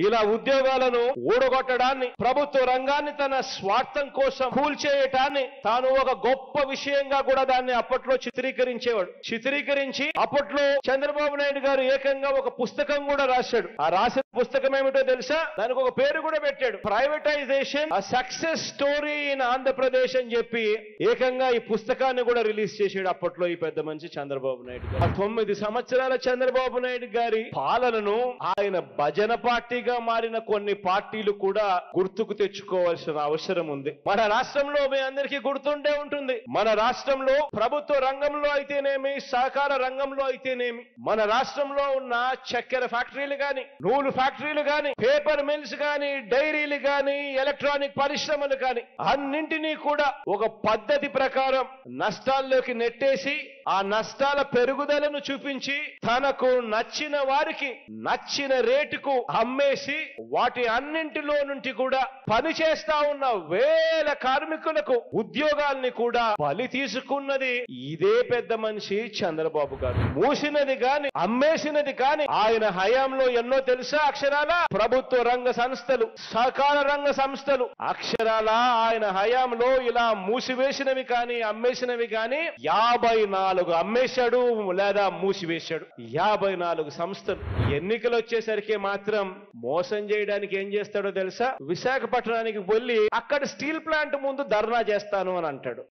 ఇలా ఉద్యోగాలను ఊడగొట్టడాన్ని ప్రభుత్వ రంగాన్ని తన స్వార్థం కోసం కూల్చేయటాన్ని తాను ఒక గొప్ప విషయంగా కూడా దాన్ని అప్పట్లో చిత్రీకరించేవాడు చిత్రీకరించి అప్పట్లో చంద్రబాబు నాయుడు గారు ఏకంగా ఒక పుస్తకం కూడా రాశాడు ఆ రాసిన పుస్తకం ఏమిటో తెలుసా దానికి ఒక పేరు కూడా పెట్టాడు privatisation success story in Andhra Pradesh అని చెప్పి ఏకంగా ఈ పుస్తకాన్ని కూడా రిలీజ్ చేసాడు అప్పట్లో ఈ పెద్ద మనిషి చంద్రబాబు నాయుడు గారు ఆ తొమ్మిది సంవత్సరాల చంద్రబాబు నాయుడు గారి పాలనను ఆయన భజన పార్టీగా మారిన కొన్ని పార్టీలు కూడా గుర్తుకు తెచ్చుకోవాల్సిన అవసరం ఉంది మన రాష్ట్రంలో మీ అందరికీ గుర్తుండే ఉంటుంది మన రాష్ట్రంలో ప్రభుత్వ రంగంలో అయితేనేమి సహకార రంగంలో అయితేనేమి మన రాష్ట్రంలో ఉన్న చక్కెర ఫ్యాక్టరీలు గాని నూలు ఫ్యాక్టరీలు గాని పేపర్ మిల్స్ గాని డైరీలు గాని ఎలక్ట్రానిక్ పరిశ్రమలు గాని అన్నింటినీ కూడా ఒక పద్ధతి ప్రకారం నష్టాల్లోకి నెట్టేసి ఆ నష్టాల పెరుగుదలను చూపించి తనకు నచ్చిన వారికి నచ్చిన రేటుకు అమ్మేసి వాటి అన్నింటిలో నుండి కూడా పని చేస్తా ఉన్న వేల కార్మికులకు ఉద్యోగాల్ని కూడా బలి తీసుకున్నది ఇదే పెద్ద మనిషి చంద్రబాబు గారు మూసినది గాని అమ్మేసినది కాని ఆయన హయాంలో ఎన్నో తెలుసా అక్షరాల ప్రభుత్వ రంగ సంస్థలు సహకార రంగ సంస్థలు అక్షరాల ఆయన హయాంలో ఇలా మూసివేసినవి కానీ అమ్మేసినవి కానీ యాభై నాలుగు అమ్మేశాడు లేదా మూసివేశాడు యాభై నాలుగు సంస్థలు ఎన్నికలు వచ్చేసరికి మాత్రం మోసం చేయడానికి ఏం చేస్తాడో తెలుసా విశాఖపట్నానికి వెళ్ళి అక్కడ స్టీల్ ప్లాంట్ ముందు ధర్నా చేస్తాను అని అంటాడు